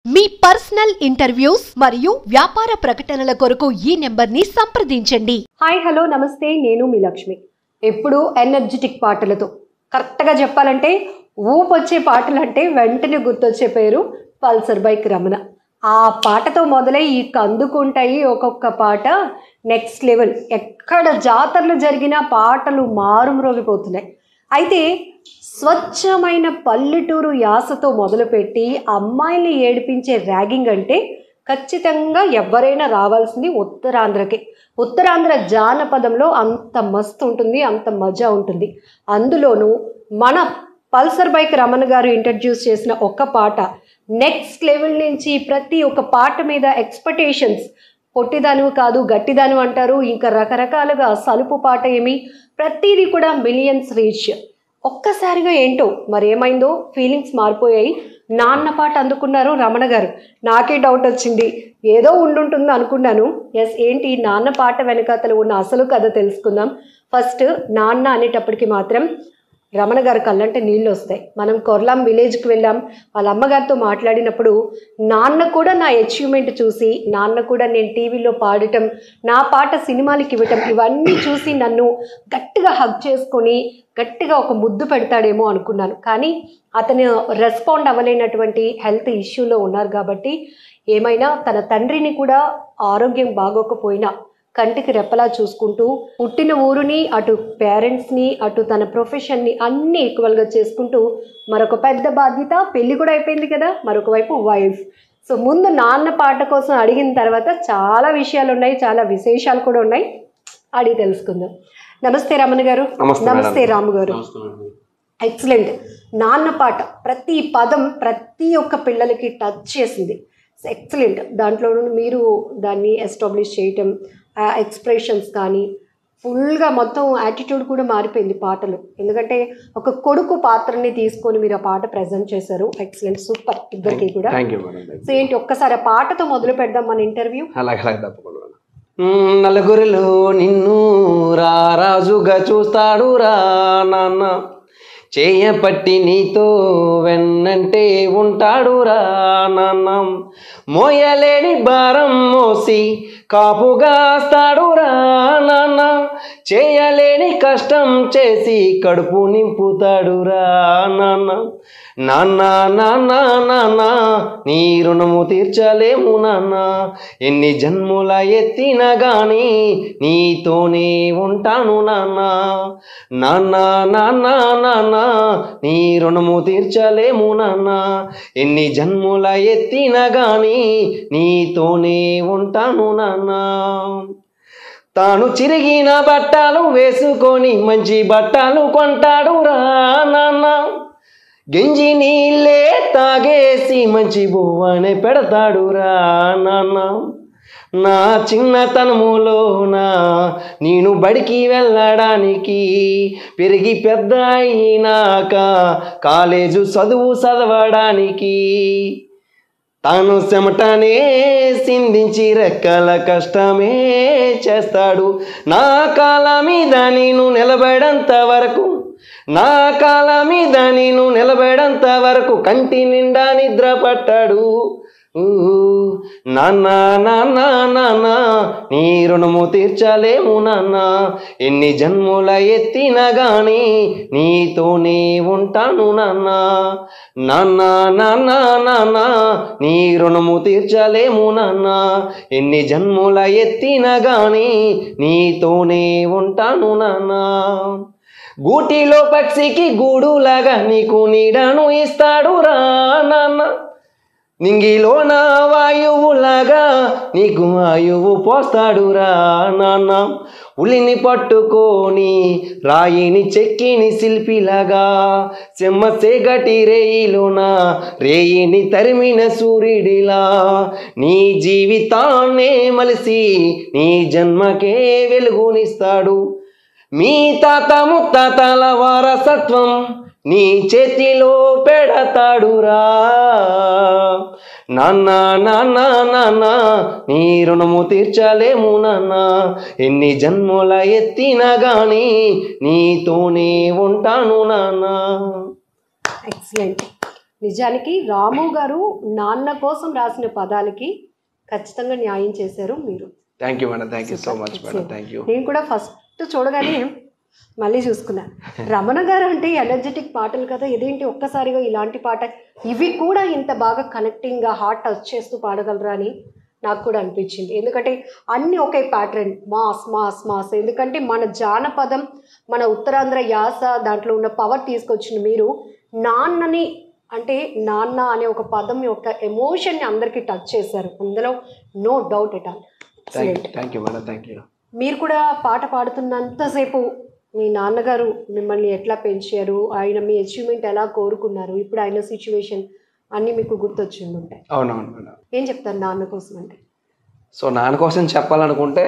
మీ personal interviews మరియు వ్యాపార ప్రకటనల కొరకు ఈ నెంబర్ని సంప్రదించండి హాయ్ హలో నమస్తే నేను మీ లక్ష్మి ఎప్పుడు ఎనర్జెటిక్ పాటలతో కరెక్ట్గా చెప్పాలంటే ఊపు వచ్చే పాటలు అంటే వెంటనే గుర్తొచ్చే పేరు పల్సర్ బైక్ రమణ ఆ పాటతో మొదలై ఈ కందుకుంటాయి ఒక్కొక్క పాట నెక్స్ట్ లెవెల్ ఎక్కడ జాతరలు జరిగినా పాటలు మారుమ్రోగిపోతున్నాయి అయితే స్వచ్ఛమైన పల్లెటూరు యాసతో మొదలుపెట్టి అమ్మాయిల్ని ఏడిపించే ర్యాగింగ్ అంటే ఖచ్చితంగా ఎవరైనా రావాల్సింది ఉత్తరాంధ్రకే ఉత్తరాంధ్ర జానపదంలో అంత మస్తు ఉంటుంది అంత మజా ఉంటుంది అందులోనూ మన పల్సర్ బైక్ రమణ గారు ఇంట్రడ్యూస్ చేసిన ఒక్క పాట నెక్స్ట్ లెవెల్ నుంచి ప్రతి ఒక్క పాట మీద ఎక్స్పెక్టేషన్స్ పొట్టిదాను కాదు గట్టిదాను అంటారు ఇంకా రకరకాలుగా సలుపు పాట ఏమి ప్రతిదీ కూడా మిలియన్స్ రీచ్ ఒక్కసారిగా ఏంటో మరి ఏమైందో ఫీలింగ్స్ మారిపోయాయి నాన్న పాట అందుకున్నారు రమణ గారు నాకే డౌట్ వచ్చింది ఏదో ఉండుంటుంది అనుకున్నాను ఎస్ ఏంటి నాన్న పాట వెనకాతలు ఉన్న అసలు కథ తెలుసుకుందాం ఫస్ట్ నాన్న అనేటప్పటికి మాత్రం రమణ గారి కళ్ళంటే నీళ్ళు వస్తాయి మనం కొర్లాం విలేజ్కి వెళ్ళాం వాళ్ళ అమ్మగారితో మాట్లాడినప్పుడు నాన్న కూడా నా అచీవ్మెంట్ చూసి నాన్న కూడా నేను టీవీలో పాడటం నా పాట సినిమాలకి ఇవ్వటం ఇవన్నీ చూసి నన్ను గట్టిగా హగ్ చేసుకొని గట్టిగా ఒక ముద్దు పెడతాడేమో అనుకున్నాను కానీ అతను రెస్పాండ్ అవ్వలేనటువంటి హెల్త్ ఇష్యూలో ఉన్నారు కాబట్టి ఏమైనా తన తండ్రిని కూడా ఆరోగ్యం బాగోకపోయినా కంటికి రెప్పలా చూసుకుంటూ పుట్టిన ఊరుని అటు పేరెంట్స్ని అటు తన ప్రొఫెషన్ని అన్ని ఈక్వల్గా చేసుకుంటూ మరొక పెద్ద బాధ్యత పెళ్లి కూడా అయిపోయింది కదా మరొక వైపు వైఫ్ సో ముందు నాన్న పాట కోసం అడిగిన తర్వాత చాలా విషయాలు ఉన్నాయి చాలా విశేషాలు కూడా ఉన్నాయి అడిగి తెలుసుకుందాం నమస్తే రమణ గారు నమస్తే నమస్తే మేడం. రాము గారు ఎక్సలెంట్ నాన్న పాట ప్రతి పదం ప్రతి ఒక్క పిల్లలకి టచ్ చేసింది ఎక్సలెంట్ దాంట్లో మీరు దాన్ని ఎస్టాబ్లిష్ చేయటం ఆ ఎక్స్ప్రెషన్స్ కానీ ఫుల్గా మొత్తం యాటిట్యూడ్ కూడా మారిపోయింది పాటలు ఎందుకంటే ఒక కొడుకు పాత్రని తీసుకొని మీరు ఆ పాట ప్రజెంట్ చేశారు ఎక్సలెంట్ సూపర్ ఇద్దరికి కూడా థ్యాంక్ యూ మేడం సో ఏంటి ఒక్కసారి ఆ పాటతో మొదలు పెడదాం మన ఇంటర్వ్యూ అలాగే అలాగే తప్పకుండా మేడం. మ్మ్, నలుగురిలో నిన్ను రా రాజుగా చూస్తాడు రా నాన్న చేయపట్టి నీతో వెన్నంటే ఉంటాడు రా నాన్న మోయలేని భారం మోసి కాపుగాస్తాడు రా నాన్న చేయలేని కష్టం చేసి కడుపు నింపుతాడు రా నాన్న నాన్న నాన్న నాన్న నీ రుణము తీర్చలేము నాన్న ఎన్ని జన్ముల ఎత్తినా గాని నీతోనే ఉంటాను నాన్న నాన్న నాన్న నాన్న నీ రుణము తీర్చలేము నాన్న ఎన్ని జన్ముల ఎత్తినా గాని నీతోనే ఉంటాను నాన్న తాను చిరిగిన బట్టలు వేసుకొని మంచి బట్టలు కొంటాడు రా నాన్న గెంజి నీళ్ళే తాగేసి మంచి బువ్వనే పెడతాడు రా నాన్న నా చిన్నతనములోన నేను బడికి వెళ్ళడానికి పెరిగి పెద్ద అయినాక కాలేజు చదువు చదవడానికి తాను చెమటనే సిందించి రెక్కల కష్టమే చేస్తాడు నా కాల మీద నేను నిలబడంత వరకు నా కాల మీద నేను నిలబడంత వరకు కంటి నిండా నిద్ర పట్టాడు ఊ, నాన్న నాన్న నాన్న నీ రుణము తీర్చలేము నాన్న ఎన్ని జన్ముల ఎత్తినా గాని నీతోనే ఉంటాను నాన్న నాన్న నాన్న నాన్న నీ రుణము తీర్చలేము నాన్న ఎన్ని జన్ముల ఎత్తినా గాని నీతోనే ఉంటాను నాన్న గూటిలో పక్షికి గూడులాగా నీకు నీడను ఇస్తాడు రా నాన్న నింగిలో నా వాయువులాగా నీకు ఆయువు పోస్తాడు రా నాన్న ఉలిని పట్టుకొని రాయిని చెక్కిని శిల్పిలాగా చెమ్మ సేగటి రేయిలోన రేయిని తరిమిన సూర్యుడిలా నీ జీవితాన్నే మలిసి నీ జన్మకే వెలుగునిస్తాడు మీ తాత ముత్తాతల వారసత్వం నీ చేతిలో పెడతాడురా నాన్న నాన్న నాన్న నీ రుణము తీర్చలేము నాన్న ఎన్ని జన్ముల ఎత్తినా గాని నీతోనే ఉంటాను నాన్న ఎక్సలెంట్ నిజానికి రాము గారు నాన్న కోసం రాసిన పదాలకి ఖచ్చితంగా న్యాయం చేశారు మీరు thank you madam thank you so much madam thank you నేను కూడా ఫస్ట్ చూడగానే మళ్ళీ చూసుకున్నా రమణ గారు అంటే ఎనర్జెటిక్ పాటలు కదా ఇదేంటి ఒక్కసారిగా ఇలాంటి పాట ఇవి కూడా ఇంత బాగా కనెక్టింగ్గా హార్ట్ టచ్ చేస్తూ పాడగలరా అని నాకు కూడా అనిపించింది ఎందుకంటే అన్ని ఒకే ప్యాటర్న్ మాస్ మాస్ మాస్ ఎందుకంటే మన జానపదం మన ఉత్తరాంధ్ర యాస దాంట్లో ఉన్న పవర్ తీసుకొచ్చిన మీరు నాన్నని అంటే నాన్న అనే ఒక పదం యొక్క ఎమోషన్ని అందరికీ టచ్ చేశారు అందులో no doubt at all thank you thank you madam thank you మీరు కూడా పాట పాడుతున్నంతసేపు మీ నాన్నగారు మిమ్మల్ని ఎట్లా పెంచారు ఆయన మీ అచీవ్మెంట్ ఎలా కోరుకున్నారు ఇప్పుడు ఆయన సిచ్యువేషన్ అన్నీ మీకు గుర్తొచ్చింది ఉంటాయి అవునవును మేడం ఏం చెప్తారు నాన్న కోసం అంటే సో నాన్న కోసం చెప్పాలనుకుంటే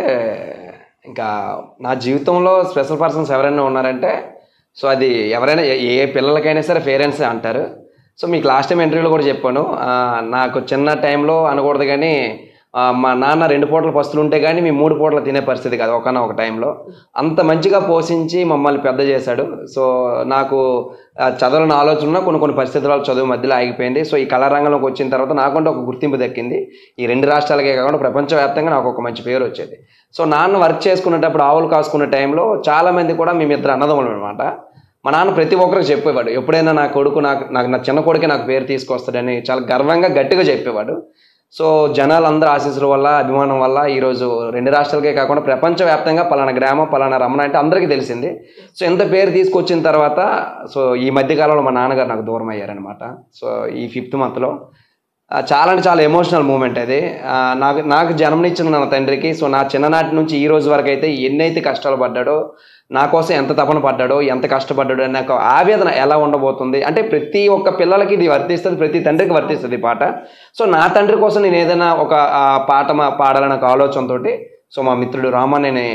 ఇంకా నా జీవితంలో స్పెషల్ పర్సన్స్ ఎవరైనా ఉన్నారంటే సో అది ఎవరైనా ఏ- ఏ పిల్లలకైనా సరే పేరెంట్స్ అంటారు సో మీకు లాస్ట్ టైం ఇంటర్వ్యూలో కూడా చెప్పాను ఆ, నాకు చిన్న టైంలో అనకూడదు కానీ ఆ, మా నాన్న రెండు పూటల పస్తులు ఉంటే కానీ మీ మూడు పూటలు తినే పరిస్థితి కాదు ఒకన ఒక టైంలో అంత మంచిగా పోషించి మమ్మల్ని పెద్ద చేశాడు సో నాకు ఆ, చదవాలని ఆలోచన ఉన్నా కొన్ని కొన్ని పరిస్థితుల చదువు మధ్యలో ఆగిపోయింది సో ఈ కళారంగంలోకి వచ్చిన తర్వాత నాకంటే ఒక గుర్తింపు దక్కింది ఈ రెండు రాష్ట్రాలకే కాకుండా ప్రపంచవ్యాప్తంగా నాకు ఒక మంచి పేరు వచ్చేది సో నాన్న వర్క్ చేసుకునేటప్పుడు ఆవులు కాసుకునే టైంలో చాలామంది కూడా మేము ఇద్దరు అన్నదమ్ములు అనమాట మా నాన్న ప్రతి ఒక్కరికి చెప్పేవాడు ఎప్పుడైనా నా కొడుకు నాకు నాకు నా చిన్న కొడుకే నాకు పేరు తీసుకొస్తాడని చాలా గర్వంగా గట్టిగా చెప్పేవాడు సో జనాలందరూ ఆశీస్సుల వల్ల అభిమానం వల్ల ఈరోజు రెండు రాష్ట్రాలకే కాకుండా ప్రపంచవ్యాప్తంగా పలానా గ్రామం పలానా రమణ అంటే అందరికీ తెలిసింది సో ఎంత పేరు తీసుకొచ్చిన తర్వాత సో ఈ మధ్యకాలంలో మా నాన్నగారు నాకు దూరం అయ్యారనమాట సో ఈ ఫిఫ్త్ మంత్లో ఆ, చాలా అంటే చాలా ఎమోషనల్ మూమెంట్ అది ఆ, నాకు నాకు జన్మనిచ్చిన నా తండ్రికి సో నా చిన్ననాటి నుంచి ఈ రోజు వరకు అయితే ఎన్నైతే కష్టాలు పడ్డాడో నా కోసం ఎంత తపన పడ్డాడో ఎంత కష్టపడ్డాడో అని నాకు ఆవేదన ఎలా ఉండబోతుంది అంటే ప్రతి ఒక్క పిల్లలకి ఇది వర్తిస్తుంది ప్రతి తండ్రికి వర్తిస్తుంది ఈ పాట సో నా తండ్రి కోసం నేను ఏదైనా ఒక ఆ, పాట మా పాడాలనే ఒక ఆలోచనతోటి సో మా మిత్రుడు రామాన్ని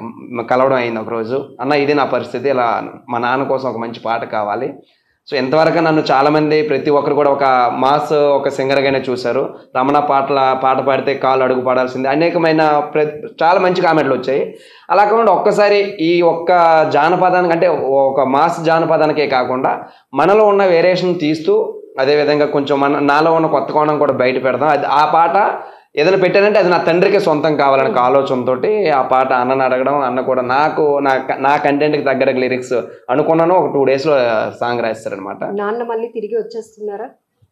కలవడం అయింది ఒకరోజు అన్న ఇది నా పరిస్థితి ఇలా మా నాన్న కోసం ఒక మంచి పాట కావాలి సో ఎంతవరకు నన్ను చాలామంది ప్రతి ఒక్కరు కూడా ఒక మాస్ ఒక సింగర్గానే చూశారు రమణ పాటల పాట పాడితే కాలు అడుగు పాడాల్సింది అనేకమైన ప్ర చాలా మంచి కామెంట్లు వచ్చాయి అలా కాకుండా ఒక్కసారి ఈ ఒక్క జానపదానికి అంటే ఒక మాస్ జానపదానికే కాకుండా మనలో ఉన్న వేరియేషన్ తీస్తూ అదేవిధంగా కొంచెం మన నాలో ఉన్న కొత్త కోణం కూడా బయట పెడదాం అది ఆ పాట ఏదైనా పెట్టానంటే అది నా తండ్రికి సొంతం కావాలనే ఒక ఆలోచనతోటి ఆ పాట అన్నని అడగడం అన్న కూడా నాకు నా నా కంటెంట్కి దగ్గర లిరిక్స్ అనుకున్నాను ఒక టూ డేస్లో సాంగ్ రాస్తారనమాట నాన్న మళ్ళీ తిరిగి వచ్చేస్తున్నారా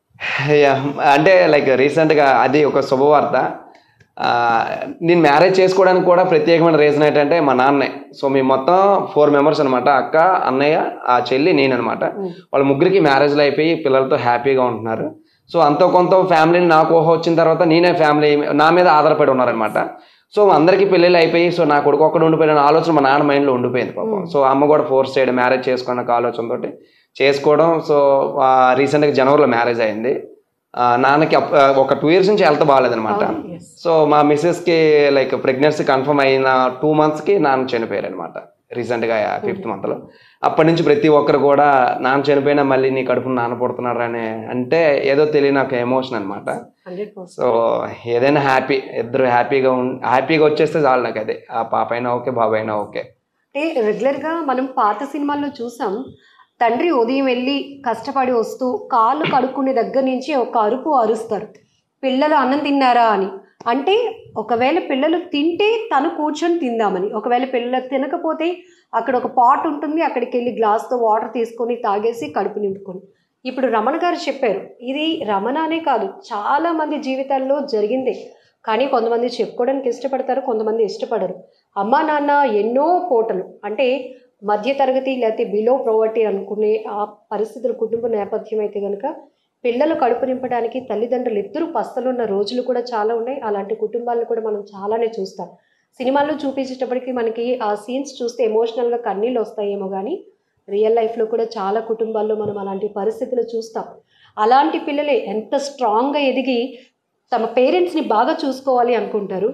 అంటే లైక్ రీసెంట్గా అది ఒక శుభవార్త ఆ, నేను మ్యారేజ్ చేసుకోవడానికి కూడా ప్రత్యేకమైన రీజన్ ఏంటంటే మా నాన్నే సో మేము మొత్తం ఫోర్ మెంబర్స్ అనమాట అక్క అన్నయ్య ఆ చెల్లి నేను అనమాట వాళ్ళ ముగ్గురికి మ్యారేజ్లు అయిపోయి పిల్లలతో హ్యాపీగా ఉంటున్నారు సో అంతో కొంత ఫ్యామిలీని నాకు ఊహ వచ్చిన తర్వాత నేనే ఫ్యామిలీ నా మీద ఆధారపడి ఉన్నారనమాట సో అందరికీ పెళ్ళిళ్ళు అయిపోయి సో నా కొడుకు ఒక్కడు ఉండిపోయిన ఆలోచన మా నాన్న మైండ్లో ఉండిపోయింది పాపం సో అమ్మ కూడా ఫోర్స్ చేయడం మ్యారేజ్ చేసుకున్న ఆలోచనతోటి చేసుకోవడం సో రీసెంట్గా జనవరిలో మ్యారేజ్ అయింది ఆ, నాన్నకి అప్- ఆ, ఒక టూ ఇయర్స్ నుంచి హెల్త్ బాగాలేదనమాట ఎస్ సో మా మిస్సెస్కి లైక్ ప్రెగ్నెన్సీ కన్ఫర్మ్ అయిన టూ మంత్స్కి నాన్న చనిపోయారు అనమాట రీసెంట్గా ఫిఫ్త్ మంత్లో అప్పటి నుంచి ప్రతి ఒక్కరు కూడా నాన్న చనిపోయినా మళ్ళీ నీ కడుపున నాన్న పుడుతున్నారు అని అంటే ఏదో తెలియని ఒక ఎమోషన్ అనమాట హండ్రెడ్ పర్సెంట్ సో ఏదైనా హ్యాపీ ఇద్దరు హ్యాపీగా ఉం హ్యాపీగా వచ్చేస్తే చాలు నాకు అదే ఆ పాప అయినా ఓకే బాబు అయినా ఓకే అంటే రెగ్యులర్గా మనం పాత సినిమాల్లో చూసాం తండ్రి ఉదయం వెళ్ళి కష్టపడి వస్తూ కాళ్ళు కడుక్కునే దగ్గర నుంచి ఒక అరుపు అరుస్తారు పిల్లలు అన్నం తిన్నారా అని అంటే ఒకవేళ పిల్లలు తింటే తను కూర్చొని తిందామని ఒకవేళ పిల్లలు తినకపోతే అక్కడ ఒక పాట్ ఉంటుంది అక్కడికి వెళ్ళి గ్లాస్తో వాటర్ తీసుకొని తాగేసి కడుపు నింపుకొని ఇప్పుడు రమణ గారు చెప్పారు ఇది రమణ అనే కాదు చాలా మంది జీవితాల్లో జరిగిందే కానీ కొంతమంది చెప్పుకోవడానికి ఇష్టపడతారు కొంతమంది ఇష్టపడరు అమ్మా నాన్న ఎన్నో పూటలు అంటే మధ్య తరగతి లేకపోతే బిలో ప్రోవర్టీ అనుకునే ఆ పరిస్థితుల కుటుంబ నేపథ్యం అయితే కనుక పిల్లలు కడుపు నింపడానికి తల్లిదండ్రులు ఇద్దరు పస్తలున్న రోజులు కూడా చాలా ఉన్నాయి అలాంటి కుటుంబాలను కూడా మనం చాలానే చూస్తాం సినిమాల్లో చూపించేటప్పటికి మనకి ఆ సీన్స్ చూస్తే ఎమోషనల్గా కన్నీళ్ళు వస్తాయేమో కానీ రియల్ లైఫ్లో కూడా చాలా కుటుంబాల్లో మనం అలాంటి పరిస్థితులు చూస్తాం అలాంటి పిల్లలే ఎంత స్ట్రాంగ్గా ఎదిగి తమ పేరెంట్స్ని బాగా చూసుకోవాలి అనుకుంటారు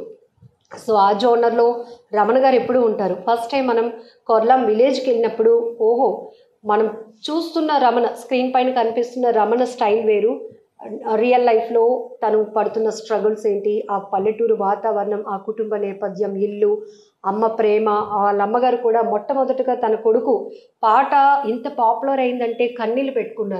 సో ఆ జోనర్లో రమణ గారు ఎప్పుడూ ఉంటారు ఫస్ట్ టైం మనం కొర్లాం విలేజ్కి వెళ్ళినప్పుడు ఓహో మనం చూస్తున్న రమణ స్క్రీన్ పైన కనిపిస్తున్న రమణ స్టైల్ వేరు రియల్ లైఫ్లో తను పడుతున్న స్ట్రగుల్స్ ఏంటి ఆ పల్లెటూరు వాతావరణం ఆ కుటుంబ నేపథ్యం ఇల్లు అమ్మ ప్రేమ వాళ్ళ అమ్మగారు కూడా మొట్టమొదటగా తన కొడుకు పాట ఇంత పాపులర్ అయిందంటే కన్నీళ్ళు పెట్టుకున్నారు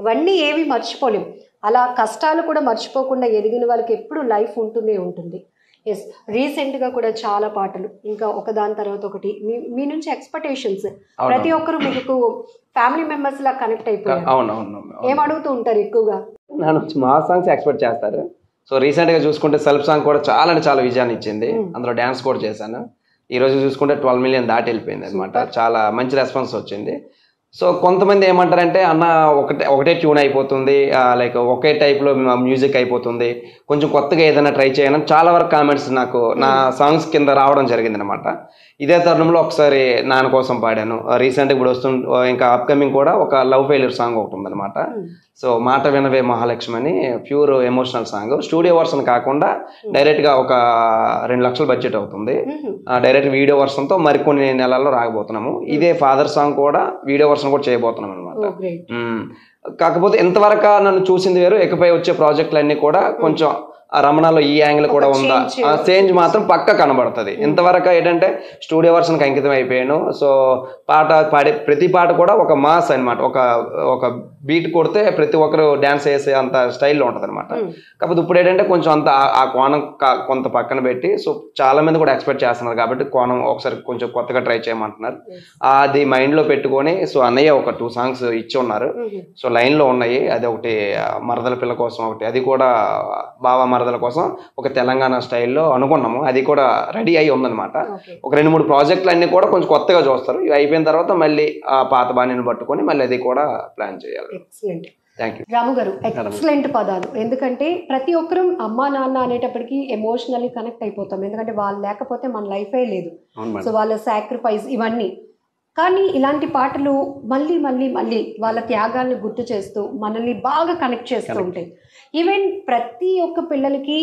అవన్నీ ఏవి మర్చిపోలేం అలా కష్టాలు కూడా మర్చిపోకుండా ఎదిగిన వాళ్ళకి ఎప్పుడు లైఫ్ ఉంటూనే ఉంటుంది ఎస్ రీసెంట్గా కూడా చాలా పాటలు ఇంకా ఒకదాని తర్వాత ఒకటి మీ మీ నుంచి ఎక్స్పెక్టేషన్స్ ప్రతి ఒక్కరు మీకు ఫ్యామిలీ మెంబర్స్ లా కనెక్ట్ అయిపోయారు అవును అవును అవును. ఏం అడుగుతూ ఉంటారు ఎక్కువగా నన్ను వచ్చి మా సాంగ్స్ ఎక్స్పెక్ట్ చేస్తారు సో రీసెంట్ గా చూసుకుంటే సెల్ఫ్ సాంగ్ కూడా చాలా అంటే చాలా విజయాన్ని ఇచ్చింది అందులో డాన్స్ కూడా చేశాను ఈ రోజు చూసుకుంటే ట్వెల్వ్ మిలియన్ దాటి వెళ్ళిపోయింది అనమాట చాలా మంచి రెస్పాన్స్ వచ్చింది సో కొంతమంది ఏమంటారంటే అన్న ఒకటే ఒకటే ట్యూన్ అయిపోతుంది లైక్ ఒకే టైప్లో మ్యూజిక్ అయిపోతుంది కొంచెం కొత్తగా ఏదైనా ట్రై చేయను చాలా వరకు కామెంట్స్ నాకు నా సాంగ్స్ కింద రావడం జరిగింది అనమాట ఇదే తరుణంలో ఒకసారి నాన్న కోసం పాడాను రీసెంట్గా ఇప్పుడు వస్తు ఇంకా అప్కమింగ్ కూడా ఒక లవ్ ఫెయిల్యూర్ సాంగ్ ఒకటి ఉందన్నమాట సో మాట వినవే మహాలక్ష్మి అని pure emotional song studio version కాకుండా డైరెక్ట్ గా ఒక రెండు లక్షల బడ్జెట్ అవుతుంది డైరెక్ట్ వీడియో వర్షన్ తో మరికొన్ని నెలల్లో రాకపోతున్నాము ఇదే ఫాదర్ సాంగ్ కూడా వీడియో వర్షన్ కూడా చేయబోతున్నాం అనమాట ఓ గ్రేట్ కాకపోతే ఇంతవరకు నన్ను చూసింది వేరు ఇకపై వచ్చే ప్రాజెక్టులు అన్ని కూడా కొంచెం ఆ రమణలో ఈ యాంగిల్ కూడా ఒక ఉందా change. ఆ చేంజ్ మాత్రం పక్క కనబడుతుంది ఇంతవరకు ఏంటంటే స్టూడియో వర్షన్కి అంకితం అయిపోయాను సో పాట పాడే ప్రతి పాట కూడా ఒక మాస్ అన్నమాట ఒక ఒక బీట్ కొడితే ప్రతి ఒక్కరు డ్యాన్స్ చేసే అంత స్టైల్లో ఉంటుంది అనమాట కాకపోతే ఇప్పుడు ఏంటంటే కొంచెం అంత ఆ- ఆ కోణం కా- కొంత పక్కన పెట్టి సో చాలా మంది కూడా ఎక్స్పెక్ట్ చేస్తున్నారు కాబట్టి కోణం ఒకసారి కొంచెం కొత్తగా ట్రై చేయమంటున్నారు అది మైండ్ లో పెట్టుకొని సో అన్నయ్య ఒక టూ సాంగ్స్ ఇచ్చి ఉన్నారు సో లైన్ లో ఉన్నాయి అది ఒకటి ఆ, మరదల పిల్ల కోసం ఒకటి అది కూడా బావ మరదల కోసం ఒక తెలంగాణ స్టైల్లో అనుకున్నాము అది కూడా రెడీ అయి ఉందన్నమాట ఓకే ఒక రెండు మూడు ప్రాజెక్టులు అన్ని కూడా కొంచెం కొత్తగా చూస్తారు ఇవి అయిపోయిన తర్వాత మళ్ళీ ఆ పాత బాణిని పట్టుకొని మళ్ళీ అది కూడా ప్లాన్ చేయాలి ఎక్సలెంట్ థ్యాంక్ యూ రాము గారు ఎక్సలెంట్ పదాలు ఎందుకంటే ప్రతి ఒక్కరూ అమ్మా నాన్న అనేటప్పటికి ఎమోషనల్లీ కనెక్ట్ అయిపోతాం ఎందుకంటే వాళ్ళు లేకపోతే మన లైఫే లేదు అవును సో వాళ్ళ సాక్రిఫైస్ ఇవన్నీ కానీ ఇలాంటి పాటలు మళ్ళీ మళ్ళీ మళ్ళీ వాళ్ళ త్యాగాలను గుర్తు చేస్తూ మనల్ని బాగా కనెక్ట్ చేస్తూ ఉంటాయి ఈవెన్ ప్రతి ఒక్క పిల్లలకి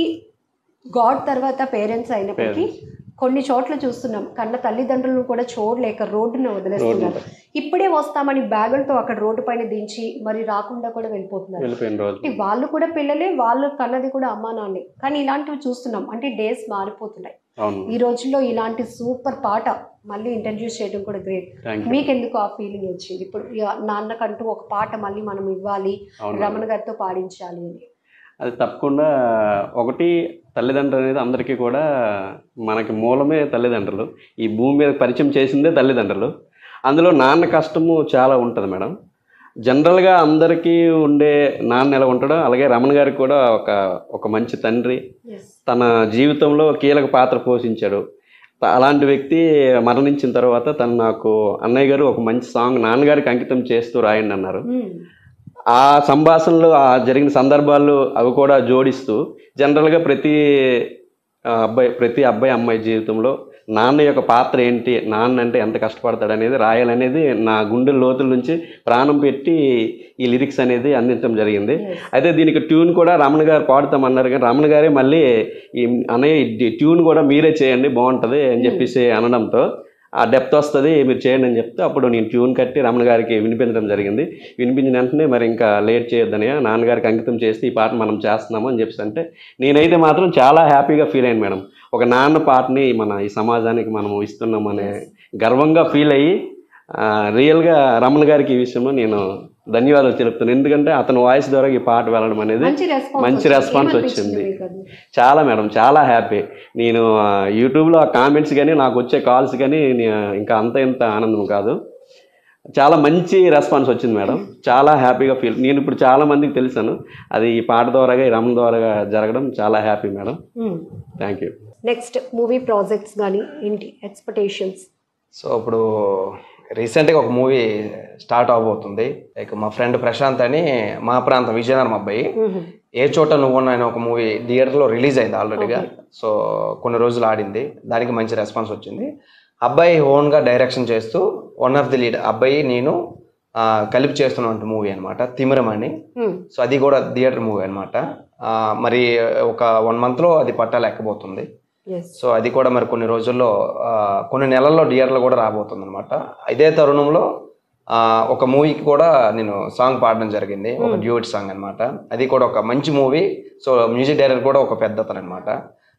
గాడ్ తర్వాత పేరెంట్స్ అయినప్పటికీ కొన్ని చోట్ల చూస్తున్నాం కన్న తల్లిదండ్రులను కూడా చూడలేక రోడ్డున వదిలేస్తున్నారు ఇప్పుడే వస్తామని బ్యాగులతో అక్కడ రోడ్డు పైన దించి మరి రాకుండా కూడా వెళ్ళిపోతున్నారు వెళ్ళిపోయిన రోజు అంటే వాళ్ళు కూడా పిల్లలే వాళ్ళు కన్నది కూడా అమ్మా నాన్నే కానీ ఇలాంటివి చూస్తున్నాం అంటే డేస్ మారిపోతున్నాయి అవును ఈ రోజుల్లో ఇలాంటి సూపర్ పాట మళ్ళీ ఇంట్రడ్యూస్ చేయడం కూడా గ్రేట్ థ్యాంక్ యూ మీకెందుకు ఆ ఫీలింగ్ వచ్చింది ఇప్పుడు ఇక నాన్నకంటూ ఒక పాట మళ్ళీ మనం ఇవ్వాలి అవును రమణ గారితో పాడించాలి అని అది తప్పకుండా ఒకటి తల్లిదండ్రులు అనేది అందరికీ కూడా మనకి మూలమే తల్లిదండ్రులు ఈ భూమి మీద పరిచయం చేసిందే తల్లిదండ్రులు అందులో నాన్న కష్టము చాలా ఉంటుంది మేడం జనరల్గా అందరికీ ఉండే నాన్న ఎలా ఉంటాడో అలాగే రమణ గారికి కూడా ఒక ఒక మంచి తండ్రి తన జీవితంలో కీలక పాత్ర పోషించాడు త- అలాంటి వ్యక్తి మరణించిన తర్వాత తను నాకు అన్నయ్య గారు ఒక మంచి సాంగ్ నాన్నగారికి అంకితం చేస్తూ రాయండి అన్నారు మ్మ్. ఆ సంభాషణలు ఆ జరిగిన సందర్భాలు అవి కూడా జోడిస్తూ జనరల్గా ప్రతి ఆ, అబ్బాయి ప్రతి అబ్బాయి అమ్మాయి జీవితంలో నాన్న యొక్క పాత్ర ఏంటి నాన్న అంటే ఎంత కష్టపడతాడు అనేది రాయాలనేది నా గుండె లోతుల నుంచి ప్రాణం పెట్టి ఈ లిరిక్స్ అనేది అందించడం జరిగింది Yes. అయితే దీనికి ట్యూన్ కూడా రమణ గారు పాడుతామన్నారు కానీ రమణ గారే మళ్ళీ ఈ అన్నయ్య ఈ ట్యూన్ కూడా మీరే చేయండి బాగుంటుంది అని చెప్పేసి అనడంతో ఆ డెప్త్ వస్తుంది మీరు చేయండి అని చెప్తే అప్పుడు నేను ట్యూన్ కట్టి రమణ గారికి వినిపించడం జరిగింది వినిపించిన వెంటనే మరి ఇంకా లేట్ చేయొద్దని నాన్నగారికి అంకితం చేస్తే ఈ పాట మనం చేస్తున్నాము అని చెప్పేసి అంటే నేనైతే మాత్రం చాలా హ్యాపీగా ఫీల్ అయ్యాను మేడం ఒక నాన్న పాటని మన ఈ సమాజానికి మనం ఇస్తున్నామనే గర్వంగా ఫీల్ అయ్యి ఆ, రియల్గా రమణ గారికి ఈ విషయంలో నేను ధన్యవాదాలు తెలుపుతున్నాను ఎందుకంటే అతని వాయిస్ ద్వారా ఈ పాట వెళ్ళడం అనేది మంచి రెస్పాన్స్ మంచి వచ్చింది. రెస్పాన్స్ ఏమనిపించింది వచ్చింది. మీకు అది? చాలా మేడం చాలా హ్యాపీ నేను ఆ, యూట్యూబ్లో ఆ కామెంట్స్ కానీ నాకు వచ్చే కాల్స్ కానీ నే- ఇంకా అంత ఇంత ఆనందం కాదు చాలా మంచి రెస్పాన్స్ వచ్చింది మేడం చాలా హ్యాపీగా ఫీల్ నేను ఇప్పుడు చాలా మందికి తెలిసాను అది ఈ పాట ద్వారాగా ఈ రమణ ద్వారాగా జరగడం చాలా happy madam hmm. Thank you next movie projects కానీ ఏంటి ఎక్స్పెక్టేషన్స్ సో ఇప్పుడు రీసెంట్గా ఒక మూవీ స్టార్ట్ అవబోతుంది లైక్ మా ఫ్రెండ్ ప్రశాంత్ అని మా ప్రాంతం విజయనగరం అబ్బాయి ఏ చోట నువ్వు అనే ఒక మూవీ థియేటర్లో రిలీజ్ అయింది ఆల్రెడీగా సో కొన్ని రోజులు ఆడింది దానికి మంచి రెస్పాన్స్ వచ్చింది అబ్బాయి ఓన్గా డైరెక్షన్ చేస్తూ వన్ ఆఫ్ ది లీడ్ అబ్బాయి నేను ఆ, కలిపి చేస్తున్న మూవీ అనమాట తిమిరం అని సో అది కూడా థియేటర్ మూవీ అనమాట మరి ఒక వన్ మంత్లో అది పట్టాలెక్కబోతుంది ఎస్ సో అది కూడా మరి కొన్ని రోజుల్లో ఆ, కొన్ని నెలల్లో థియేటర్లో కూడా రాబోతుంది అనమాట ఇదే తరుణంలో ఆ, ఒక మూవీకి కూడా నేను సాంగ్ పాడడం జరిగింది ఒక డ్యూట్ సాంగ్ అన్నమాట అది కూడా ఒక మంచి మూవీ సో మ్యూజిక్ డైరెక్టర్ కూడా ఒక పెద్ద అతను అనమాట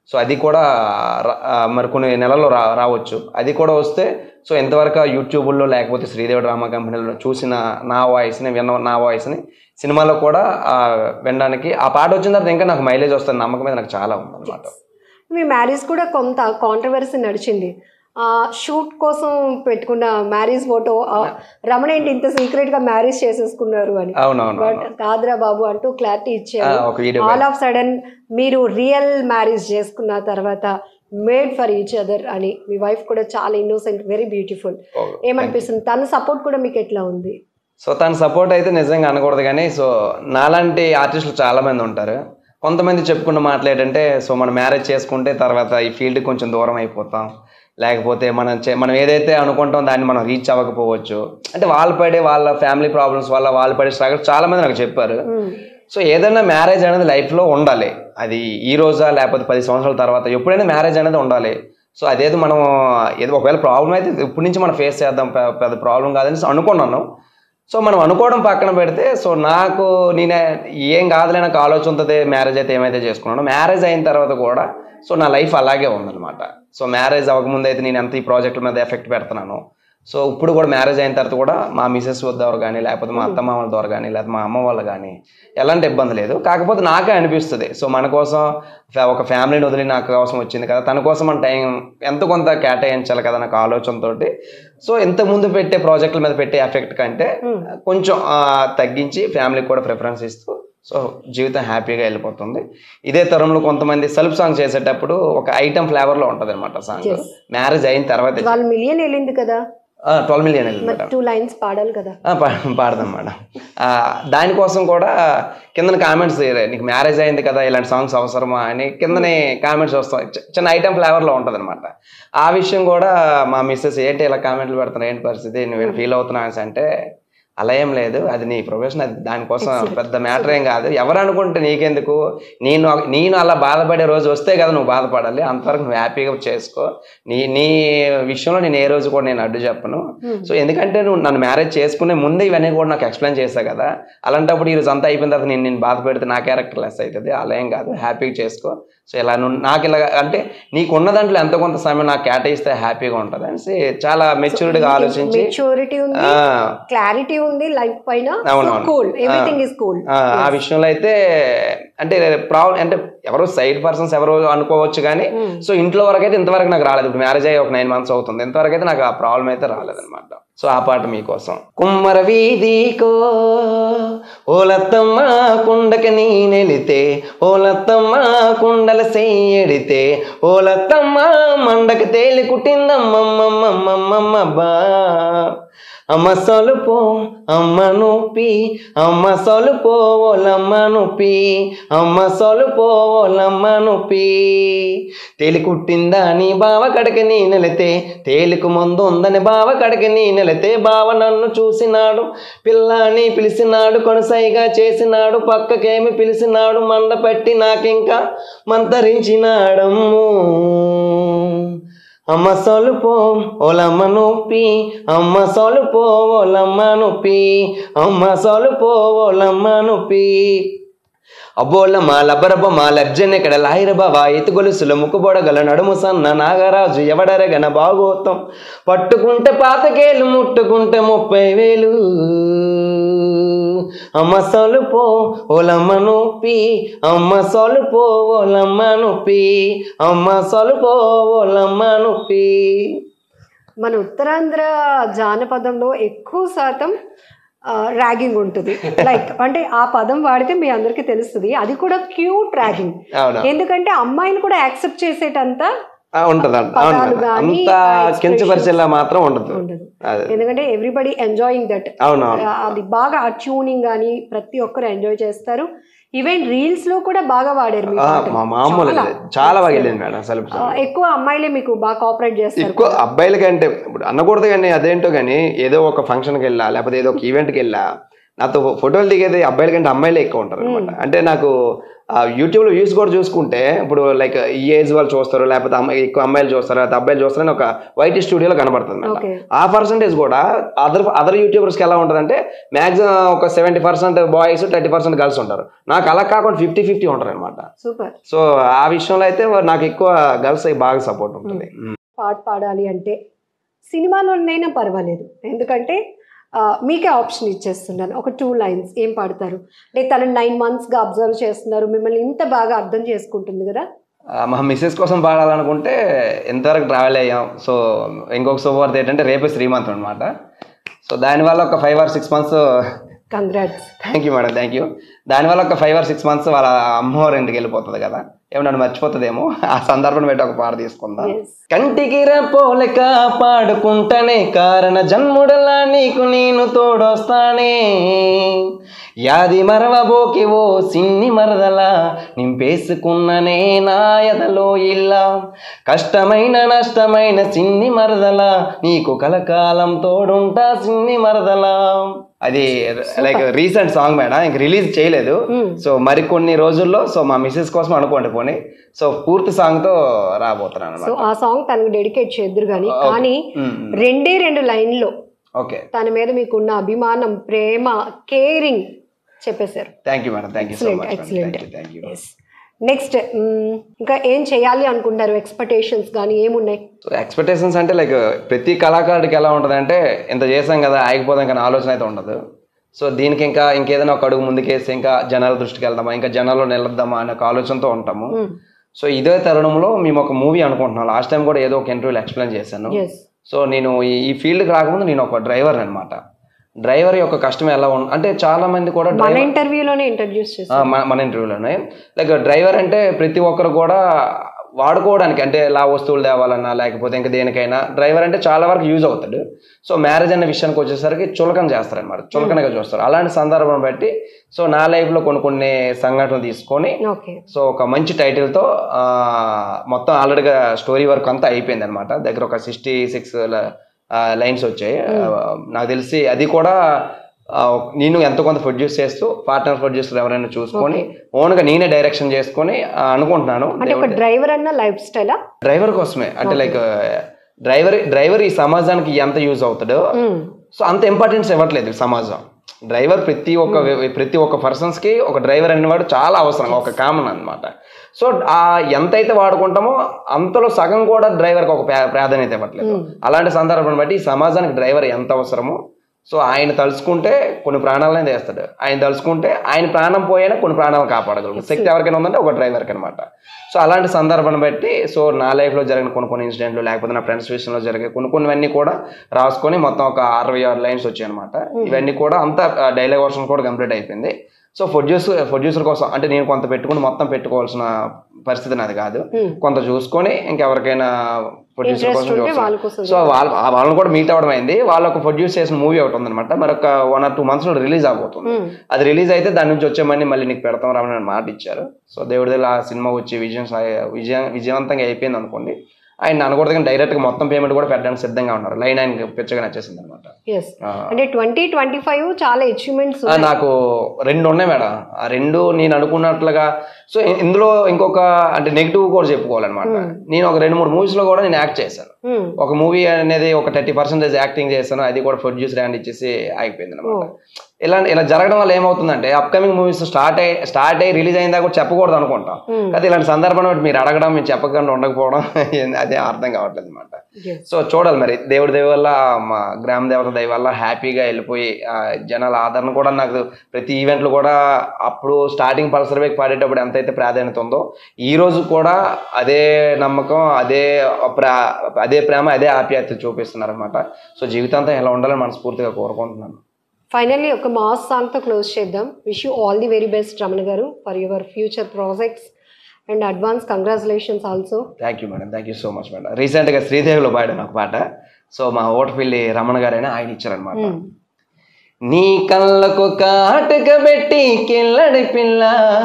సో అది కూడా రా- ఆ, మరి కొన్ని నెలల్లో రా రావచ్చు అది కూడా వస్తే సో ఎంతవరకు యూట్యూబ్లో లేకపోతే శ్రీదేవి డ్రామా కంపెనీలో చూసిన నా వాయిస్ని విన్న నా వాయిస్ని సినిమాలో కూడా ఆ, వినడానికి ఆ పాట వచ్చిన తర్వాత ఇంకా నాకు మైలేజ్ వస్తుంది నమ్మకం మీద నాకు చాలా ఉంది అనమాట మీ మ్యారేజ్ కూడా కొంత కాంట్రవర్సీ నడిచింది ఆ షూట్ కోసం పెట్టుకున్న మ్యారేజ్ ఫోటో రమణ ఏంటి ఇంత సీక్రెట్ గా మ్యారేజ్ చేసేసుకున్నారు అని అవునవును బట్ కాదురా బాబు అంటూ క్లారిటీ ఇచ్చారు ఒక వీడియో ఆల్ ఆఫ్ సడన్ మీరు రియల్ మ్యారేజ్ చేసుకున్న తర్వాత మేడ్ ఫర్ ఈచ్ అదర్ అని మీ వైఫ్ కూడా చాలా ఇన్నోసెంట్ వెరీ బ్యూటిఫుల్ ఏమనిపిస్తుంది తన సపోర్ట్ కూడా మీకు ఎట్లా ఉంది సో తన సపోర్ట్ అయితే నిజంగా అనకూడదు కానీ సో నాలాంటి ఆర్టిస్టులు చాలా మంది ఉంటారు కొంతమంది చెప్పుకున్న మాట్లాడంటే సో మనం మ్యారేజ్ చేసుకుంటే తర్వాత ఈ ఫీల్డ్ కొంచెం దూరం అయిపోతాం లేకపోతే మనం చే- మనం ఏదైతే అనుకుంటాం దాన్ని మనం రీచ్ అవ్వకపోవచ్చు అంటే వాళ్ళు పడే వాళ్ళ ఫ్యామిలీ ప్రాబ్లమ్స్ వల్ల వాళ్ళు పడే స్ట్రగల్స్ చాలా మంది నాకు చెప్పారు సో ఏదైనా మ్యారేజ్ అనేది లైఫ్లో ఉండాలి అది ఈ రోజా లేకపోతే పది సంవత్సరాల తర్వాత ఎప్పుడైనా మ్యారేజ్ అనేది ఉండాలి సో అదేదో మనం ఏదో ఒకవేళ ప్రాబ్లం అయితే ఇప్పటి నుంచి మనం ఫేస్ చేద్దాం పె- పెద్ద ప్రాబ్లం కాదని అనుకున్నాను సో మనం అనుకోవడం పక్కన పెడితే సో నాకు నేనే ఏం కాదులే నాకు ఆలోచన ఉంటుంది మ్యారేజ్ అయితే ఏమైతే చేసుకున్నాను మ్యారేజ్ అయిన తర్వాత కూడా సో నా లైఫ్ అలాగే ఉందన్నమాట సో మ్యారేజ్ అవ్వకముందు అయితే నేను ఎంత ఈ ప్రాజెక్టుల మీద ఎఫెక్ట్ పెడుతున్నాను సో ఇప్పుడు కూడా మ్యారేజ్ అయిన తర్వాత కూడా మా మిసెస్ ద్వారా కానీ లేకపోతే మా అత్త మామల ద్వారా కానీ లేకపోతే మా అమ్మ వాళ్ళు కానీ ఎలాంటి ఇబ్బంది లేదు కాకపోతే నాకే అనిపిస్తుంది సో మన కోసం ఫ్యా- ఒక ఫ్యామిలీని వదిలి నాకు కోసం వచ్చింది కదా తన కోసం మన టైం ఎంత కొంత కేటాయించాలి కదా నాకు ఆలోచనతోటి సో ఇంత ముందు పెట్టే ప్రాజెక్టుల మీద పెట్టే ఎఫెక్ట్ కంటే కొంచెం ఆ, తగ్గించి ఫ్యామిలీకి కూడా ప్రిఫరెన్స్ ఇస్తూ సో జీవితం హ్యాపీగా వెళ్ళిపోతుంది ఇదే తరంలో కొంతమంది సెల్ఫ్ సాంగ్ చేసేటప్పుడు ఒక ఐటమ్ ఫ్లేవర్లో ఉంటుంది అనమాట సాంగ్ Yes. మ్యారేజ్ అయిన తర్వాత వాళ్ళ మిలియన్ వెళ్ళింది కదా ట్వెల్వ్ మిలియన్ వెళ్ళింది మరి మేడం టూ లైన్స్ పాడాలి కదా ఆ, పా- పాడదాం మేడం ఆ, దానికోసం కూడా కిందన కామెంట్స్ నీకు మ్యారేజ్ అయింది కదా ఇలాంటి సాంగ్స్ అవసరమా అని కిందనే కామెంట్స్ వస్తాయి చి- చిన్న ఐటమ్ ఫ్లేవర్లో ఉంటుంది అనమాట ఆ విషయం కూడా మా మిస్సెస్ ఏంటి ఇలా కామెంట్లు పెడుతున్నా ఏంటి పరిస్థితి నువ్వు ఫీల్ అవుతున్నావు అంటే అలా ఏం లేదు అది నీ ప్రొఫెషన్ అది దానికోసం పెద్ద మ్యాటర్ ఏం కాదు ఎవరు అనుకుంటే నీకెందుకు నేను నేను అలా బాధపడే రోజు వస్తే కదా నువ్వు బాధపడాలి అంతవరకు నువ్వు హ్యాపీగా చేసుకో నీ నీ విషయంలో నేను ఏ రోజు కూడా నేను అడ్డు చెప్పను సో ఎందుకంటే నువ్వు నన్ను మ్యారేజ్ చేసుకునే ముందే ఇవన్నీ కూడా నాకు ఎక్స్ప్లెయిన్ చేశా కదా అలాంటప్పుడు ఈ రోజు అంతా అయిపోయిన తర్వాత నేను నేను బాధ పెడితే నా క్యారెక్టర్ లెస్ అవుతుంది అలా ఏం కాదు హ్యాపీగా చేసుకో సో ఇలా నువ్వు నాకు ఇలా అంటే నీకు ఉన్న దాంట్లో ఎంత కొంత సమయం నాకు కేటాయిస్తే హ్యాపీగా ఉంటుంది అనేసి చాలా మెచ్యూర్డ్గా ఆలోచించి మెచ్యూరిటీ ఉంది ఆ, క్లారిటీ ఉంది లైఫ్ పైన అవునవును. కూల్ ఎవ్రీథింగ్ ఇస్ కూల్ ఆ, ఆ విషయంలో అయితే అంటే ప్రాబ్లం అంటే ఎవరో సైడ్ పర్సన్స్ ఎవరో అనుకోవచ్చు కానీ సో ఇంట్లో వరకు అయితే ఇంతవరకు నాకు రాలేదు ఇప్పుడు మ్యారేజ్ అయ్యి ఒక నైన్ మంత్స్ అవుతుంది ఇంతవరకు అయితే నాకు ఆ ప్రాబ్లం అయితే రాలేదన్నమాట సో ఆ పాట మీకోసం కుమ్మర వీధికో ఓలత్తమ్మ కుండకి నీ నెలితే ఓలత్తమ్మ కుండల సెయ్యడితే ఓలత్తమ్మ మండకి తేలి కుట్టిందమ్మమ్మమ్మమ్మమ్మ బా అమ్మ సొలుపో అమ్మ నొప్పి అమ్మ సొలుపో ఓలమ్మ నొప్పి అమ్మ సొలుపో ఓలమ్మ నొప్పి తేలి కుట్టిందా నీ బావ కడకి నీ నెలితే తేలికు ముందు ఉందని బావ కడకి నీ నెలితే బావ నన్ను చూసినాడు పిల్లాని పిలిచినాడు కొనసాయిగా చేసినాడు పక్కకేమి పిలిచినాడు మండ పెట్టి నాకింకా మంతరించినాడమ్ము అమ్మ సొలుపో ఓలమ్మ నొప్పి అమ్మ సొలుపో ఓలమ్మ నొప్పి అమ్మ సొలుపో ఓలమ్మ నొప్పి అబ్బోళ్ళ మా లబ్బరబ్బ మా లర్జన్ ఇక్కడ లాయిరబ వా ఎతుగొలుసుల ముక్కుబొడగల నడుము సన్న నాగరాజు ఎవడరగన బాగోతం పట్టుకుంటే పాతకేలు ముట్టుకుంటే ముప్పై వేలు అమ్మ సొలుపో ఓలమ్మ నొప్పి అమ్మ సొలుపో ఓలమ్మ నొప్పి అమ్మ సొలుపో ఓలమ్మ నొప్పి మన ఉత్తరాంధ్ర జానపదంలో ఎక్కువ శాతం ర్యాగింగ్ ఉంటుంది లైక్ అంటే ఆ పదం వాడితే మీ అందరికీ తెలుస్తుంది అది కూడా క్యూట్ ర్యాగింగ్ అవునా ఎందుకంటే అమ్మాయిలు కూడా యాక్సెప్ట్ చేసేటంత ఆ, ఉంటది అంట. పదాలు అవును గానీ, అంత ఆ expressions కించపరిచేలా మాత్రం ఉండదు ఉండదు అదే ఎందుకంటే ఎవ్రీబడి ఎంజాయింగ్ దట్ అవునవును అది బాగా ఆ ట్యూనింగ్ కానీ ప్రతి ఒక్కరు ఎంజాయ్ చేస్తారు ఈవెన్ రీల్స్ లో కూడా బాగా వాడారు మీ ఆ, పాటని. మా మామూలు చాలా. చాలా బాగా వెళ్ళింది మేడం అసలు ఆ, ఎక్కువ అమ్మాయిలే మీకు బాగా కోఆపరేట్ చేస్తారు ఎక్కువ అబ్బాయిల కంటే ఇప్పుడు అనకూడదు కానీ అదేంటో కానీ ఏదో ఒక ఫంక్షన్కి వెళ్ళా లేకపోతే ఏదో ఒక ఈవెంట్కి వెళ్ళా నాతో ఫోటోలు దిగేది అబ్బాయిల కంటే అమ్మాయిలే ఎక్కువ ఉంటారు అనమాట అంటే నాకు ఆ, యూట్యూబ్లో వ్యూస్ కూడా చూసుకుంటే ఇప్పుడు లైక్ ఈ ఏజ్ వాళ్ళు చూస్తారు లేకపోతే అమ్మాయి ఎక్కువ అమ్మాయిలు చూస్తారు లేకపోతే అబ్బాయిలు చూస్తారని ఒక వైట్ స్టూడియోలో కనబడుతుంది అనమాట Okay. ఆ పర్సంటేజ్ కూడా అదర్ అదర్ యూట్యూబర్స్కి ఎలా ఉంటుందంటే మ్యాక్సిమం ఒక seventy percent boys thirty percent girls ఉంటారు నాకు అలా కాకుండా ఫిఫ్టీ ఫిఫ్టీ ఉంటారు అనమాట సూపర్ సో ఆ విషయంలో అయితే నాకు ఎక్కువ గర్ల్స్ బాగా సపోర్ట్ ఉంటుంది పాట పాడాలి అంటే సినిమాలోనైనా పర్వాలేదు ఎందుకంటే ఆ, మీకే ఆప్షన్ ఇచ్చేస్తున్నాను ఒక టూ లైన్స్ ఏం పాడతారు అంటే తను నైన్ మంత్స్గా అబ్జర్వ్ చేస్తున్నారు మిమ్మల్ని ఇంత బాగా అర్థం చేసుకుంటుంది కదా ఆ, మా మిస్సెస్ కోసం పాడాలనుకుంటే ఎంతవరకు ట్రావెల్ అయ్యాం సో ఇంకొక శుభవార్త ఏంటంటే రేపే శ్రీమంతం అనమాట సో దానివల్ల ఒక five or six months congrats thank you madam thank you దానివల్ల ఒక ఫైవ్ ఆర్ సిక్స్ మంత్స్ వాళ్ళ అమ్మవారి ఇంటికి వెళ్ళిపోతుంది కదా ఏమన్నా మర్చిపోతుందేమో ఆ సందర్భం పెట్టి ఒక పాట తీసుకుందాం ఎస్ కంటికి రెప్పోలెక పాడుకుంటనే కారణ జన్ముడలా నీకు నేను తోడొస్తానే యాది మరవబోకి ఓ సిన్ని మరదలా నింపేసుకున్ననే నా ఎదలో ఇల్లా కష్టమైన నష్టమైన సిన్ని మరదలా నీకు కలకాలం తోడుంటా సిన్ని మరదలా అది లైక్ రీసెంట్ సాంగ్ మేడం ఇంక రిలీజ్ చేయలేదు సో మరికొన్ని రోజుల్లో సో మా మిస్సెస్ కోసం అనుకోండి పోనీ సో పూర్తి సాంగ్ తో రాబోతున్నాను సో అనమాట ఆ సాంగ్ తనకు డెడికేట్ చేద్దరు కానీ కానీ రెండే రెండు లైన్లో ఓకే తన మీద మీకున్న అభిమానం ప్రేమ కేరింగ్ చెప్పేశారు thank you madam thank you so excellent much excellent thank you yes next ఇంకా ఏం చేయాలి అనుకుంటారు ఎక్స్పెక్టేషన్స్ కానీ ఏమున్నాయి సో ఎక్స్పెక్టేషన్స్ అంటే లైక్ ప్రతి కళాకారుడికి ఎలా ఉంటుంది అంటే ఇంత చేసాం కదా ఆగిపోదాం కానీ ఆలోచన అయితే ఉండదు సో దీనికి ఇంకా ఇంకేదైనా ఒక అడుగు ముందుకేసి ఇంకా జనాల దృష్టికి వెళ్దామా ఇంకా జనాల్లో నిలద్దామా అనే ఒక ఆలోచనతో ఉంటాము సో ఇదే తరుణంలో మేము ఒక మూవీ అనుకుంటున్నాం లాస్ట్ టైం కూడా ఏదో ఒక ఇంటర్వ్యూలో ఎక్స్ప్లెయిన్ చేశాను ఎస్ సో నేను ఈ- ఈ ఫీల్డ్కి రాకముందు నేను ఒక డ్రైవర్ అనమాట డ్రైవర్ యొక్క కష్టం ఎలా ఉంది అంటే చాలా మంది కూడా మన డ్రైవర్ ఇంటర్వ్యూలోనే ఇంట్రడ్యూస్ ఆ, చేస్తారు మన మన ఇంటర్వ్యూలోనే లైక్ డ్రైవర్ అంటే ప్రతి ఒక్కరు కూడా వాడుకోవడానికి అంటే లా వస్తువులు తేవాలన్నా లేకపోతే ఇంకా దేనికైనా డ్రైవర్ అంటే చాలా వరకు యూజ్ అవుతాడు సో మ్యారేజ్ అనే విషయానికి వచ్చేసరికి చులకన చేస్తారనమాట చులకనగా చూస్తారు అలాంటి సందర్భం బట్టి సో నా లైఫ్లో కొన్ని కొన్ని సంఘటనలు తీసుకొని ఓకే సో ఒక మంచి టైటిల్తో మొత్తం ఆల్రెడీగా స్టోరీ వర్క్ అంతా అయిపోయింది అనమాట దగ్గర ఒక సిక్స్టీ సిక్స్ లైన్స్ వచ్చాయి ఆ, నాకు తెలిసి అది కూడా ఆ, నేను ఎంతో కొంత ప్రొడ్యూస్ చేస్తూ పార్ట్నర్ ప్రొడ్యూసర్ ఎవరైనా చూసుకొని ఓన్గా నేనే డైరెక్షన్ చేసుకొని ఆ, అనుకుంటున్నాను అంటే ఒక డ్రైవర్ అన్న లైఫ్ స్టైలా డ్రైవర్ కోసమే అంటే లైక్ డ్రైవర్ డ్రైవర్ ఈ సమాజానికి ఎంత యూజ్ అవుతాడో సో అంత ఇంపార్టెన్స్ ఇవ్వట్లేదు సమాజం డ్రైవర్ ప్రతి ఒక్క వ్య- ప్రతి ఒక్క పర్సన్స్ కి ఒక డ్రైవర్ అనేవాడు చాలా అవసరం ఒక కామన్ అన్నమాట సో ఆ ఎంతైతే వాడుకుంటామో అంతలో సగం కూడా డ్రైవర్కి ఒక ప్రా- ప్రాధాన్యత ఇవ్వట్లేదు అలాంటి సందర్భం బట్టి ఈ సమాజానికి డ్రైవర్ ఎంత అవసరమో సో ఆయన తలుచుకుంటే కొన్ని ప్రాణాలనే తీస్తాడు ఆయన తలుచుకుంటే ఆయన ప్రాణం పోయినా కొన్ని ప్రాణాలు కాపాడగలరు శక్తి ఎవరికైనా ఉందంటే ఒక డ్రైవర్కి అనమాట సో అలాంటి సందర్భాన్ని బట్టి సో నా లైఫ్లో జరిగిన కొన్ని కొన్ని ఇన్సిడెంట్లు లేకపోతే నా ఫ్రెండ్స్ విషయంలో జరిగే కొన్ని కొన్నివన్నీ కూడా రాసుకొని మొత్తం ఒక అరవై ఆరు లైన్స్ వచ్చాయి అనమాట ఇవన్నీ కూడా అంతా డైలాగ్ వర్షన్ కూడా కంప్లీట్ అయిపోయింది సో ప్రొడ్యూసర్ ప్రొడ్యూసర్ కోసం అంటే నేను కొంత పెట్టుకుని మొత్తం పెట్టుకోవాల్సిన పరిస్థితి నాది కాదు కొంత చూసుకొని ఇంకెవరికైనా ప్రొడ్యూసర్ Interest కోసం ఉంటే చూస్తాను. వాళ్ళ కోసం సో వాళ్ళ ఆ వాళ్ళని కూడా మీట్ అవ్వడం అయింది వాళ్ళు ఒక ప్రొడ్యూస్ చేసిన మూవీ ఒకటి ఉందన్నమాట మరొక వన్ ఆర్ టూ మంత్స్ లో రిలీజ్ అవబోతుంది అది రిలీజ్ అయితే దాని నుంచి వచ్చే మనీ మళ్ళీ నీకు పెడతాం రామని అని మాట ఇచ్చారు సో దేవుడి దగ్గర ఆ సినిమా వచ్చి విజయం సాయ- విజయం విజయవంతంగా అయిపోయింది అనుకోండి ఆయన అనకూడదు కానీ డైరెక్ట్ గా మొత్తం పేమెంట్ కూడా పెట్టడానికి సిద్ధంగా ఉన్నారు లైన్ ఆయన పిచ్చగా నచ్చేసింది అనమాట ఎస్ అంటే ట్వంటీ ట్వంటీ ఫైవ్ చాలా అచీవ్మెంట్స్ నాకు రెండు ఉన్నాయి మేడం ఆ రెండు నేను అనుకున్నట్లుగా సో ఇ- ఇందులో ఇంకొక అంటే నెగిటివ్ కూడా చెప్పుకోవాలన్నమాట నేను ఒక రెండు మూడు మూవీస్ లో కూడా నేను యాక్ట్ చేశాను ఒక మూవీ అనేది ఒక థర్టీ పర్సెంటేజ్ యాక్టింగ్ చేశాను అది కూడా ప్రొడ్యూస్ హ్యాండ్ ఇచ్చేసి ఆగిపోయింది అనమాట ఇలా ఇలా జరగడం వల్ల ఏమవుతుందంటే అప్కమింగ్ మూవీస్ స్టార్ట్ అయ్యి స్టార్ట్ అయ్యి రిలీజ్ అయిందా కూడా చెప్పకూడదు అనుకుంటాం కానీ ఇలాంటి సందర్భంలో మీరు అడగడం మీరు చెప్పకుండా ఉండకపోవడం అదే అర్థం కావట్లేదు అనమాట సో చూడాలి మరి దేవుడి దయ వల్ల మా గ్రామ దేవత దయ వల్ల హ్యాపీగా వెళ్ళిపోయి ఆ, జనాల ఆదరణ కూడా నాకు ప్రతి ఈవెంట్లు కూడా అప్పుడు స్టార్టింగ్ పల్సర్ బైక్ పాడేటప్పుడు ఎంతైతే ప్రాధాన్యత ఉందో ఈ రోజు కూడా అదే నమ్మకం అదే ప్రా అదే ప్రేమ అదే ఆప్యాయత చూపిస్తున్నారు అనమాట సో జీవితాంతం ఎలా ఉండాలని మనస్ఫూర్తిగా కోరుకుంటున్నాను ఫైనల్లీ ఒక మాస్ సాంగ్తో క్లోజ్ చేద్దాం wish you all the very best Ramana garu for your future projects and advance congratulations also thank you madam thank you so much madam రీసెంట్గా శ్రీదేవిలో పాడాను ఒక పాట సో మా ఓటపిల్లి రమణ గారైనా ఆయన ఇచ్చారనమాట నీ కళ్ళకు కాటుక పెట్టి కిల్లడి పిల్ల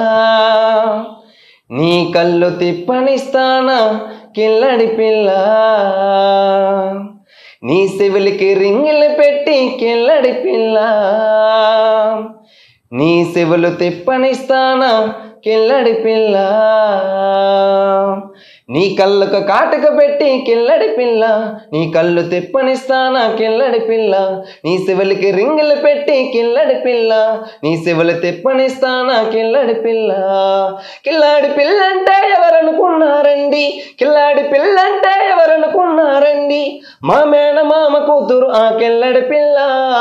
నీ కళ్ళు తిప్పనిస్తానా కిల్లడి పిల్ల నీ చెవులకి రింగులు పెట్టి కిల్లడి పిల్ల నీ చెవులు తిప్పనిస్తానా కిల్లడి పిల్ల నీ కళ్ళకు కాటుక పెట్టి కిల్లడి పిల్ల నీ కళ్ళు తిప్పనిస్తానా కిల్లడి పిల్ల నీ చెవులకి రింగులు పెట్టి కిల్లడి పిల్ల నీ చెవులు తిప్పనిస్తానా కిల్లడి పిల్ల కిల్లాడి పిల్ల అంటే ఎవరనుకున్నారండి కిల్లాడి పిల్ల అంటే ఎవరనుకున్నారండి మా మేన మామ కూతురు ఆ కిల్లడి పిల్ల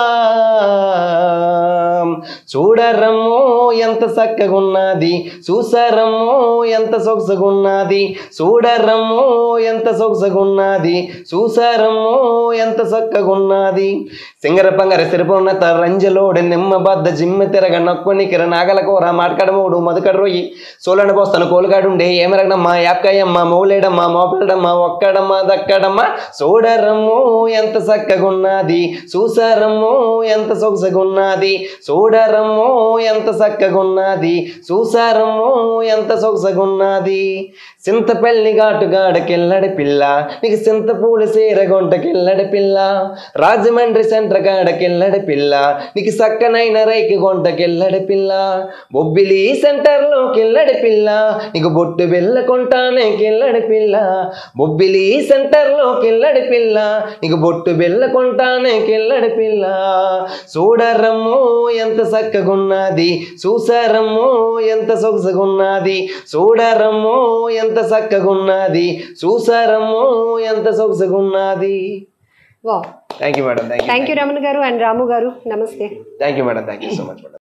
చూడరమ్మో ఎంత చక్కగున్నది చూసారమ్మో ఎంత సొగసగున్నది చూడరమ్మో ఎంత సొగసగున్నది చూసారమ్మో ఎంత చక్కగున్నది సింగర పంగర సిరిపున్నత రంజలోడు నిమ్మ బద్ద జిమ్మ తిరగ నక్కుని కిర నాగల కూర మాటకడ మూడు మధుకడ రొయ్యి సోలన పోస్తాను కోలుగాడుండే ఏమెరగడమ్మా యాప్కాయమ్మ మౌలేడమ్మా మోపలడమ్మా ఒక్కడమ్మా దక్కడమ్మా చూడరమ్మో ఎంత చక్కగున్నది చూసారమ్మో ఎంత సొగసగున్నది చూడరమ్మో ఎంత చక్కగున్నది చూసారమ్మో ఎంత సొగసగున్నది చింతపల్లి ఘాటుగాడ కిల్లడి పిల్ల నీకు చింతపూడి సీర గుంట కిల్లడి పిల్ల రాజమండ్రి సెంటర్ గాడ కిల్లడి పిల్ల నీకు సక్కనైన రైకి గుంట కిల్లడి పిల్ల బొబ్బిలి సెంటర్లో కిల్లడి పిల్ల నీకు బొట్టు బిల్ల కొంటానే కిల్లడి పిల్ల బొబ్బిలి సెంటర్లో కిల్లడి పిల్ల నీకు బొట్టు బిల్ల కొంటానే కిల్లడి పిల్ల చూడరమ్మో ఎంత చక్కగున్నది చూసారమ్మో ఎంత సొగసగున్నది చూడరమ్మో ఎంత చక్కగున్నది చూసారమ్మో ఎంత సొగసగున్నది వా thank you madam thank thank you Ramana garu and Ramu garu నమస్తే thank you madam thank you so much madam